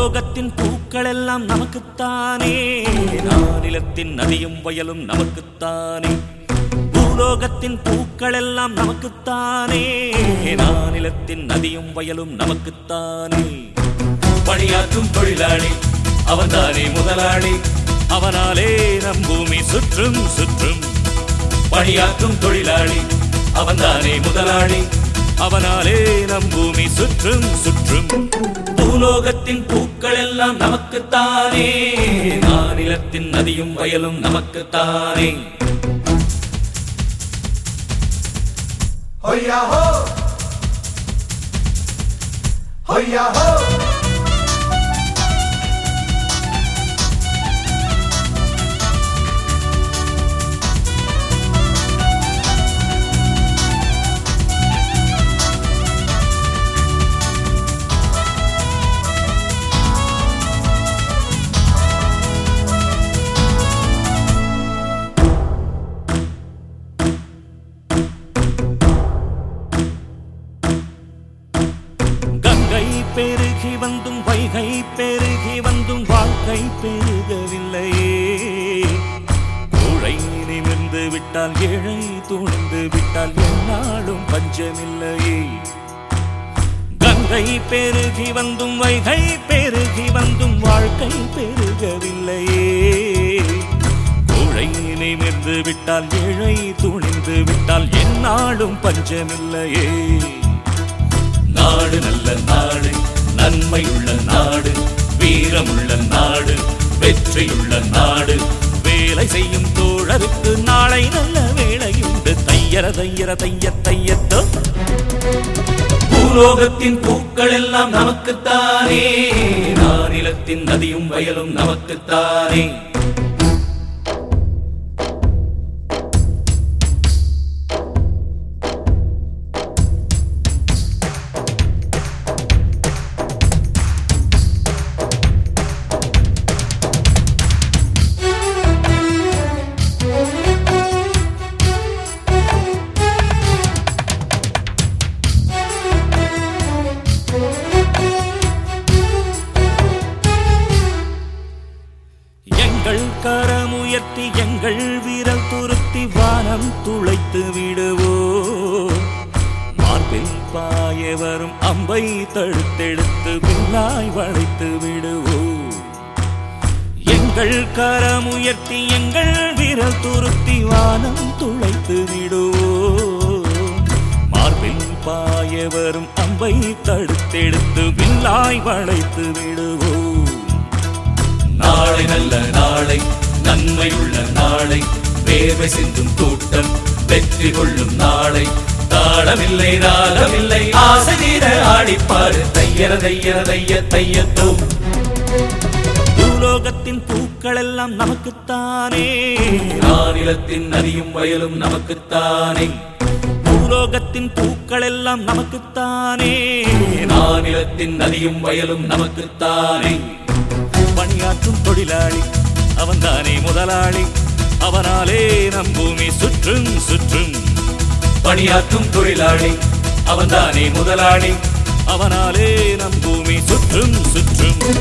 பூலோகத்தின் பூக்கள் எல்லாம் நமக்குத்தானே நானிலத்தின் நதியும் வயலும் நமக்குத்தானே பூலோகத்தின் பூக்கள் எல்லாம் நமக்குத்தானே நானிலத்தின் நதியும் வயலும் நமக்குத்தானே பணியாற்றும் தொழிலாளி அவன்தானே முதலாளி அவனாலே நம் பூமி சுற்றும் சுற்றும் பணியாற்றும் தொழிலாளி அவன்தானே முதலாளி அவனாலே நம் பூமி சுற்றும் சுற்றும் பூலோகத்தின் பூக்கள் எல்லாம் நமக்குத்தானே நானிலத்தின் நதியும் வயலும் நமக்குத்தானே Hoya ho! Hoya ho! Ganga பெருகி வந்தும் வைகை பெருகி வந்தும் வாழ்க்கை பெருகவில்லையே கோழை நிமிர்ந்து விட்டால் ஏழை துணிந்து விட்டால் என்னாலும் பஞ்சமில்லையே கங்கை பெருகி வந்தும் வைகை பெருகி வந்தும் வாழ்க்கை பெருகவில்லையே கோழை நிமிர்ந்து விட்டால் ஏழை துணிந்து விட்டால் என்னாலும் பஞ்சமில்லையே நாடு நல்ல நாடு நன்மையுள்ள நாடு வீரமுள்ள நாடு வெற்றியுள்ள நாடு வேலை செய்யும் தோழருக்கு நாளை நல்ல வேலையுண்டு தையர தையர தைய தையத்தோ பூலோகத்தின் பூக்கள் எல்லாம் நமக்குத்தானே நானிலத்தின் நதியும் வயலும் நமக்குத்தானே எங்கள் கரமுயர்த்தி எங்கள் வீரல் துருத்தி வானம் துளைத்து விடுவோ மார்பில் பாய வரும் அம்பை தடுத்தெடுத்து விண்ணாய் வளைத்து விடுவோ எங்கள் கரமுயர்த்தி எங்கள் வீரல் துருத்தி வானம் துளைத்து விடுவோ மார்பில் பாய வரும் அம்பை தடுத்தெடுத்து வில்லாய் வளைத்து விடுவோ நாளை நல்ல நாளை நன்மையுள்ள நாளை வேர்வை சிந்தும் கூட்டம் வெற்றி கொள்ளும் நாளை தாளமில்லை ராகமில்லை ஆசை தீர ஆடிப்பாடு தையர தையர தைய தையத்தோ பூலோகத்தின் பூக்கள் எல்லாம் நமக்குத்தானே நானிலத்தின் நதியும் வயலும் நமக்குத்தானே பூலோகத்தின் பூக்கள் எல்லாம் நமக்குத்தானே நானிலத்தின் நதியும் வயலும் நமக்குத்தானே பணியாற்றும் தொழிலாளி அவன்தானே முதலாளி அவனாலே நம் பூமி சுற்றும் சுற்றும் பணியாற்றும் தொழிலாளி அவன்தானே முதலாளி அவனாலே நம் பூமி சுற்றும் சுற்றும்